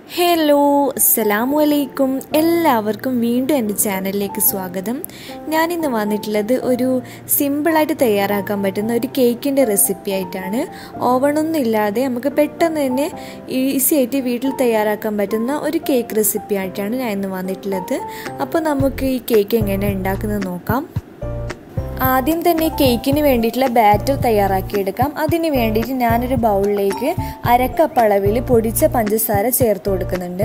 hello അസ്സലാമു അലൈക്കും എല്ലാവർക്കും വീണ്ടും എൻ്റെ ചാനലിലേക്ക് സ്വാഗതം ഞാനിന്ന് വന്നിട്ടുള്ളത് ഒരു സിമ്പിളായിട്ട് തയ്യാറാക്കാൻ പറ്റുന്ന ഒരു കേക്കിൻ്റെ റെസിപ്പി ആയിട്ടാണ് ഓവണൊന്നും ഇല്ലാതെ നമുക്ക് പെട്ടെന്ന് തന്നെ ഈസി ആയിട്ട് വീട്ടിൽ തയ്യാറാക്കാൻ പറ്റുന്ന ഒരു കേക്ക് റെസിപ്പി ആയിട്ടാണ് ഞാൻ ഇന്ന് വന്നിട്ടുള്ളത് അപ്പോൾ നമുക്ക് ഈ കേക്ക് എങ്ങനെ ഉണ്ടാക്കുന്നത് നോക്കാം ആദ്യം തന്നെ കേക്കിന് വേണ്ടിയിട്ടുള്ള ബാറ്റർ തയ്യാറാക്കിയെടുക്കാം അതിന് വേണ്ടിയിട്ട് ഞാനൊരു ബൗളിലേക്ക് അരക്കപ്പ് അളവിൽ പൊടിച്ച പഞ്ചസാര ചേർത്ത് കൊടുക്കുന്നുണ്ട്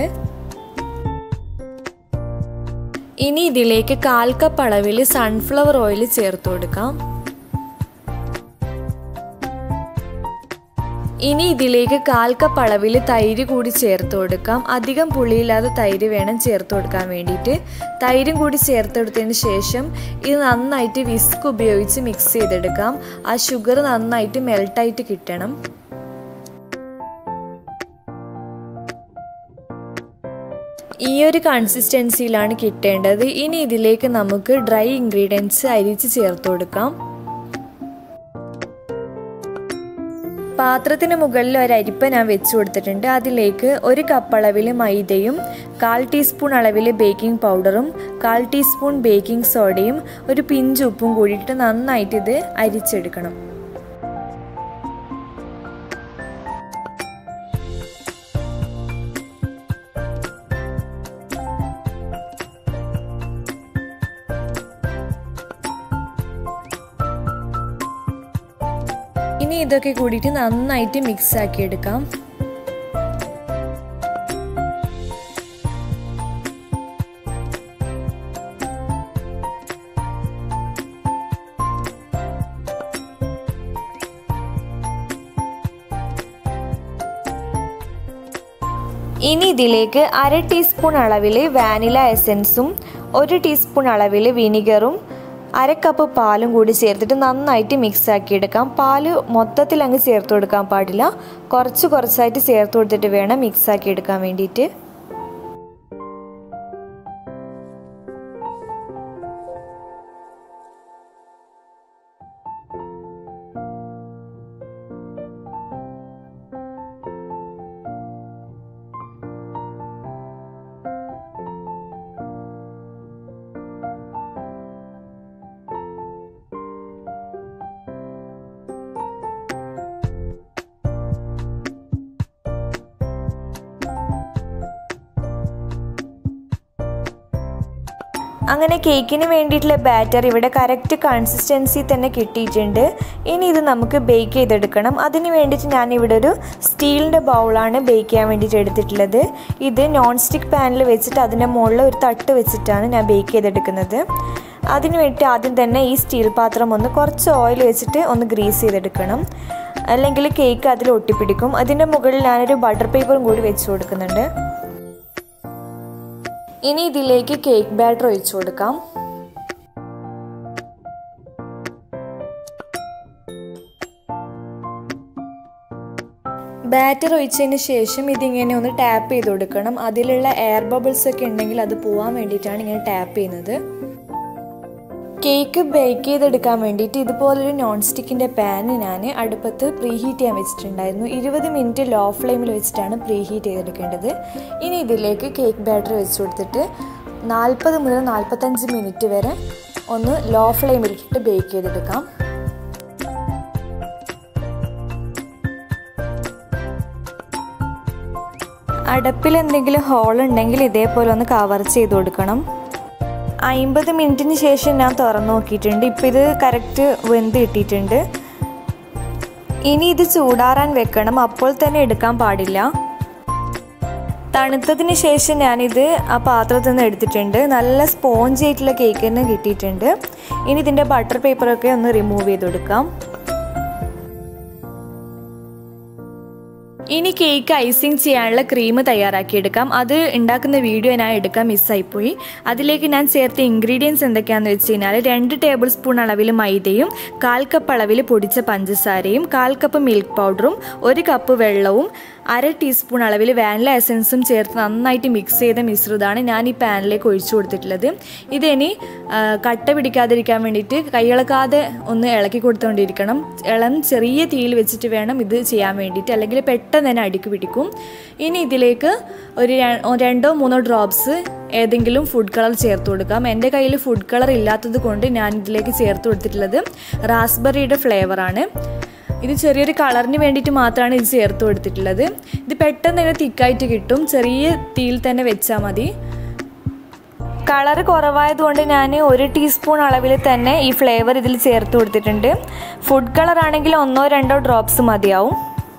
ഇനി ഇതിലേക്ക് കാൽ കപ്പ് അളവിൽ സൺഫ്ലവർ ഓയിൽ ചേർത്ത് കൊടുക്കാം ഇനി ഇതിലേക്ക് കാൽ കപ്പ് അളവിൽ തൈര് കൂടി ചേർത്ത് കൊടുക്കാം അധികം പുളിയില്ലാതെ തൈര് വേണം ചേർത്ത് കൊടുക്കാൻ വേണ്ടിയിട്ട് തൈരും കൂടി ചേർത്തെടുത്തതിന് ശേഷം ഇത് നന്നായിട്ട് വിസ്ക് ഉപയോഗിച്ച് മിക്സ് ചെയ്തെടുക്കാം ആ ഷുഗർ നന്നായിട്ട് മെൽട്ടായിട്ട് കിട്ടണം ഈ ഒരു കൺസിസ്റ്റൻസിയിലാണ് കിട്ടേണ്ടത് ഇനി ഇതിലേക്ക് നമുക്ക് ഡ്രൈ ഇൻഗ്രീഡിയൻസ് അരിച്ച് ചേർത്ത് കൊടുക്കാം പാത്രത്തിന് മുകളിൽ ഒരു അരിപ്പ ഞാൻ വെച്ച് കൊടുത്തിട്ടുണ്ട് അതിലേക്ക് ഒരു കപ്പ് അളവിൽ മൈദയും കാൽ ടീസ്പൂൺ അളവിൽ ബേക്കിംഗ് പൗഡറും കാൽ ടീസ്പൂൺ ബേക്കിംഗ് സോഡയും ഒരു പിഞ്ച് ഉപ്പും കൂടിയിട്ട് നന്നായിട്ട് ഇത് അരിച്ചെടുക്കണം ഇനി ഇതൊക്കെ കൂടിയിട്ട് നന്നായിട്ട് മിക്സ് ആക്കി എടുക്കാം ഇനി ഇതിലേക്ക് അര ടീസ്പൂൺ അളവിൽ വാനില എസൻസും ഒരു ടീസ്പൂൺ അളവിൽ വിനിഗറും അര കപ്പ് പാലും കൂടി ചേർത്തിട്ട് നന്നായിട്ട് മിക്സ് ആക്കി എടുക്കാം പാല് മൊത്തത്തിൽ അങ്ങ് ചേർത്ത് കൊടുക്കാൻ പാടില്ല കുറച്ച് കുറച്ചായിട്ട് ചേർത്ത് കൊടുത്തിട്ട് വേണം മിക്സ് ആക്കി എടുക്കാൻ വേണ്ടിയിട്ട് അങ്ങനെ കേക്കിന് വേണ്ടിയിട്ടുള്ള ബാറ്റർ ഇവിടെ കറക്റ്റ് കൺസിസ്റ്റൻസി തന്നെ കിട്ടിയിട്ടുണ്ട് ഇനി ഇത് നമുക്ക് ബേക്ക് ചെയ്തെടുക്കണം അതിന് വേണ്ടിയിട്ട് ഞാൻ ഇവിടെ ഒരു സ്റ്റീലിൻ്റെ ബൗളാണ് ബേക്ക് ചെയ്യാൻ വേണ്ടിയിട്ട് എടുത്തിട്ടുള്ളത് ഇത് നോൺ സ്റ്റിക്ക് പാനിൽ വെച്ചിട്ട് അതിൻ്റെ മുകളിൽ ഒരു തട്ട് വെച്ചിട്ടാണ് ഞാൻ ബേക്ക് ചെയ്തെടുക്കുന്നത് അതിന് വേണ്ടിയിട്ട് ആദ്യം തന്നെ ഈ സ്റ്റീൽ പാത്രം ഒന്ന് കുറച്ച് ഓയിൽ വെച്ചിട്ട് ഒന്ന് ഗ്രീസ് ചെയ്തെടുക്കണം അല്ലെങ്കിൽ കേക്ക് അതിൽ ഒട്ടിപ്പിടിക്കും അതിൻ്റെ മുകളിൽ ഞാനൊരു ബട്ടർ പേപ്പറും കൂടി വെച്ച് കൊടുക്കുന്നുണ്ട് ഇനി ഇതിലേക്ക് കേക്ക് ബാറ്റർ ഒഴിച്ചു കൊടുക്കാം ബാറ്റർ ഒഴിച്ചതിന് ശേഷം ഇതിങ്ങനെ ഒന്ന് ടാപ്പ് ചെയ്ത് കൊടുക്കണം അതിലുള്ള എയർ ബബിൾസ് ഒക്കെ ഉണ്ടെങ്കിൽ അത് പോകാൻ വേണ്ടിയിട്ടാണ് ഇങ്ങനെ ടാപ്പ് ചെയ്യുന്നത് കേക്ക് ബേക്ക് ചെയ്തെടുക്കാൻ വേണ്ടിയിട്ട് ഇതുപോലൊരു നോൺ സ്റ്റിക്കിൻ്റെ പാൻ ഞാൻ അടുപ്പത്ത് പ്രീ ഹീറ്റ് ചെയ്യാൻ വെച്ചിട്ടുണ്ടായിരുന്നു ഇരുപത് മിനിറ്റ് ലോ ഫ്ലെയിമിൽ വെച്ചിട്ടാണ് പ്രീ ഹീറ്റ് ചെയ്തെടുക്കേണ്ടത് ഇനി ഇതിലേക്ക് കേക്ക് ബാറ്റർ വെച്ച് കൊടുത്തിട്ട് നാൽപ്പത് മുതൽ നാൽപ്പത്തഞ്ച് മിനിറ്റ് വരെ ഒന്ന് ലോ ഫ്ലെയിമിലിട്ടിട്ട് ബേക്ക് ചെയ്തെടുക്കാം അടപ്പിൽ എന്തെങ്കിലും ഹോൾ ഉണ്ടെങ്കിൽ ഇതേപോലെ ഒന്ന് കവർ ചെയ്ത് കൊടുക്കണം അമ്പത് മിനിറ്റിന് ശേഷം ഞാൻ തുറന്നു നോക്കിയിട്ടുണ്ട് ഇപ്പം ഇത് കറക്റ്റ് വെന്ത് കിട്ടിയിട്ടുണ്ട് ഇനി ഇത് ചൂടാറാൻ വെക്കണം അപ്പോൾ തന്നെ എടുക്കാൻ പാടില്ല തണുത്തതിന് ശേഷം ഞാനിത് ആ പാത്രത്തിൽ നിന്ന് എടുത്തിട്ടുണ്ട് നല്ല സ്പോഞ്ച് ആയിട്ടുള്ള കേക്ക് തന്നെ കിട്ടിയിട്ടുണ്ട് ഇനി ഇതിൻ്റെ ബട്ടർ പേപ്പറൊക്കെ ഒന്ന് റിമൂവ് ചെയ്ത് കൊടുക്കാം ഇനി കേക്ക് ഐസിങ് ചെയ്യാനുള്ള ക്രീം തയ്യാറാക്കിയെടുക്കാം അത് ഉണ്ടാക്കുന്ന വീഡിയോ ഞാൻ എടുക്കാൻ മിസ്സായിപ്പോയി അതിലേക്ക് ഞാൻ ചേർത്ത ഇൻഗ്രീഡിയൻസ് എന്തൊക്കെയാണെന്ന് വെച്ച് കഴിഞ്ഞാൽ രണ്ട് ടേബിൾ സ്പൂൺ അളവിൽ മൈദയും കാൽ കപ്പ് അളവിൽ പൊടിച്ച പഞ്ചസാരയും കാൽ കപ്പ് മിൽക്ക് പൗഡറും ഒരു കപ്പ് വെള്ളവും അര ടീസ്പൂൺ അളവിൽ വാനില എസൻസും ചേർത്ത് നന്നായിട്ട് മിക്സ് ചെയ്ത മിശ്രിതമാണ് ഞാൻ ഈ പാനിലേക്ക് ഒഴിച്ചു കൊടുത്തിട്ടുള്ളത് ഇതിനി ആ, കട്ട പിടിക്കാതിരിക്കാൻ വേണ്ടിയിട്ട് കൈയിളക്കാതെ ഒന്ന് ഇളക്കി കൊടുത്തുകൊണ്ടിരിക്കണം ഇളം ചെറിയ തീയിൽ വെച്ചിട്ട് വേണം ഇത് ചെയ്യാൻ വേണ്ടിയിട്ട് അല്ലെങ്കിൽ പെട്ടെന്ന് തന്നെ അടിക്ക് പിടിക്കും ഇനി ഇതിലേക്ക് ഒരു ര- രണ്ടോ മൂന്നോ ഡ്രോപ്സ് ഏതെങ്കിലും ഫുഡ് കളർ ചേർത്ത് കൊടുക്കാം എൻ്റെ കയ്യിൽ ഫുഡ് കളർ ഇല്ലാത്തത് കൊണ്ട് ഞാൻ ഇതിലേക്ക് ചേർത്ത് കൊടുത്തിട്ടുള്ളത് റാസ്ബെറിയുടെ ഫ്ലേവറാണ് ഇത് ചെറിയൊരു കളറിന് വേണ്ടിയിട്ട് മാത്രമാണ് ഇത് ചേർത്ത് കൊടുത്തിട്ടുള്ളത് ഇത് പെട്ടെന്ന് തന്നെ തിക്കായിട്ട് കിട്ടും ചെറിയ തീയിൽ തന്നെ വെച്ചാൽ മതി കളർ കുറവായതുകൊണ്ട് ഞാൻ ഒരു ടീസ്പൂൺ അളവിൽ തന്നെ ഈ ഫ്ലേവർ ഇതിൽ ചേർത്ത് കൊടുത്തിട്ടുണ്ട് ഫുഡ് കളർ ആണെങ്കിൽ ഒന്നോ രണ്ടോ ഡ്രോപ്സ് മതിയാവും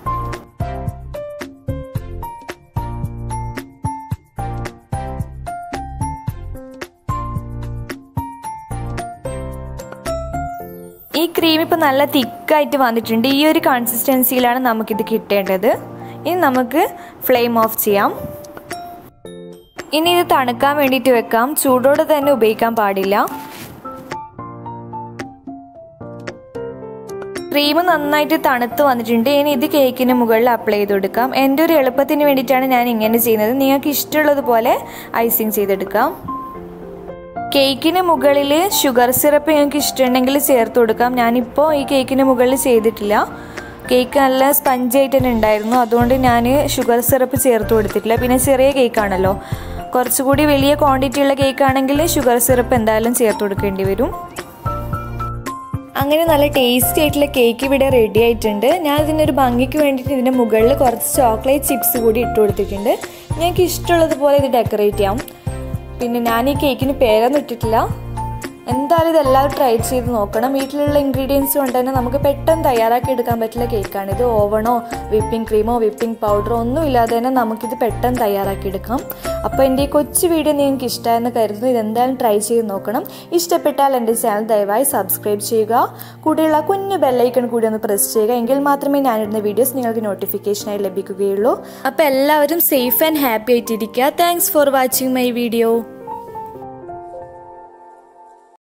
ഈ ക്രീം ഇപ്പോൾ നല്ല തിക്കായിട്ട് വന്നിട്ടുണ്ട് ഈ ഒരു കൺസിസ്റ്റൻസിയിലാണ് നമുക്കിത് കിട്ടേണ്ടത് ഇനി നമുക്ക് ഫ്ലെയിം ഓഫ് ചെയ്യാം ഇനി ഇത് തണുക്കാൻ വേണ്ടിയിട്ട് വെക്കാം ചൂടോടെ തന്നെ ഉപയോഗിക്കാൻ പാടില്ല ക്രീം നന്നായിട്ട് തണുത്ത് വന്നിട്ടുണ്ട് ഇനി ഇത് കേക്കിന് മുകളിൽ അപ്ലൈ ചെയ്ത് കൊടുക്കാം എൻ്റെ ഒരു എളുപ്പത്തിന് വേണ്ടിയിട്ടാണ് ഞാൻ ഇങ്ങനെ ചെയ്യുന്നത് നിങ്ങൾക്ക് ഇഷ്ടമുള്ളതുപോലെ ഐസിങ് ചെയ്തെടുക്കാം കേക്കിന് മുകളിൽ ഷുഗർ സിറപ്പ് നിങ്ങൾക്ക് ഇഷ്ടമുണ്ടെങ്കിൽ ചേർത്ത് കൊടുക്കാം ഞാനിപ്പോൾ ഈ കേക്കിന് മുകളിൽ ചെയ്തിട്ടില്ല കേക്ക് നല്ല സ്പഞ്ച് ആയിട്ട് തന്നെ ഉണ്ടായിരുന്നു അതുകൊണ്ട് ഞാൻ ഷുഗർ സിറപ്പ് ചേർത്ത് കൊടുത്തിട്ടില്ല പിന്നെ ചെറിയ കേക്കാണല്ലോ കുറച്ചുകൂടി വലിയ ക്വാണ്ടിറ്റി ഉള്ള കേക്ക് ആണെങ്കിൽ ഷുഗർ സിറപ്പ് എന്തായാലും ചേർത്ത് കൊടുക്കേണ്ടി വരും അങ്ങനെ നല്ല ടേസ്റ്റി ആയിട്ടുള്ള കേക്ക് ഇവിടെ റെഡി ആയിട്ടുണ്ട് ഞാൻ ഇതിനൊരു ഭംഗിക്ക് വേണ്ടിയിട്ട് ഇതിൻ്റെ മുകളിൽ കുറച്ച് ചോക്ലേറ്റ് ചിപ്സ് കൂടി ഇട്ട് കൊടുത്തിട്ടുണ്ട് ഞങ്ങൾക്ക് ഇഷ്ടമുള്ളതുപോലെ ഇത് ഡെക്കറേറ്റ് ചെയ്യാം പിന്നെ ഞാൻ ഈ കേക്കിന് പേരൊന്നും ഇട്ടിട്ടില്ല എന്തായാലും ഇതെല്ലാവരും ട്രൈ ചെയ്ത് നോക്കണം വീട്ടിലുള്ള ഇൻഗ്രീഡിയൻസ് കൊണ്ട് തന്നെ നമുക്ക് പെട്ടെന്ന് തയ്യാറാക്കി എടുക്കാൻ പറ്റുന്ന കേക്കാണ് ഇത് ഓവണോ വിപ്പിംഗ് ക്രീമോ വിപ്പിംഗ് പൗഡറോ ഒന്നും ഇല്ലാതെ തന്നെ നമുക്കിത് പെട്ടെന്ന് തയ്യാറാക്കി എടുക്കാം അപ്പോൾ എൻ്റെ ഈ കൊച്ചു വീഡിയോ നിങ്ങൾക്ക് ഇഷ്ടമായെന്ന് കരുതുന്നു ഇതെന്തായാലും ട്രൈ ചെയ്ത് നോക്കണം ഇഷ്ടപ്പെട്ടാൽ എൻ്റെ ചാനൽ ദയവായി സബ്സ്ക്രൈബ് ചെയ്യുക കൂടെയുള്ള കുഞ്ഞു ബെല്ലൈക്കൺ കൂടി ഒന്ന് പ്രസ് ചെയ്യുക എങ്കിൽ മാത്രമേ ഞാനിടുന്ന വീഡിയോസ് നിങ്ങൾക്ക് നോട്ടിഫിക്കേഷനായി ലഭിക്കുകയുള്ളൂ അപ്പോൾ എല്ലാവരും സേഫ് ആൻഡ് ഹാപ്പി ആയിട്ടിരിക്കുക thanks for watching my video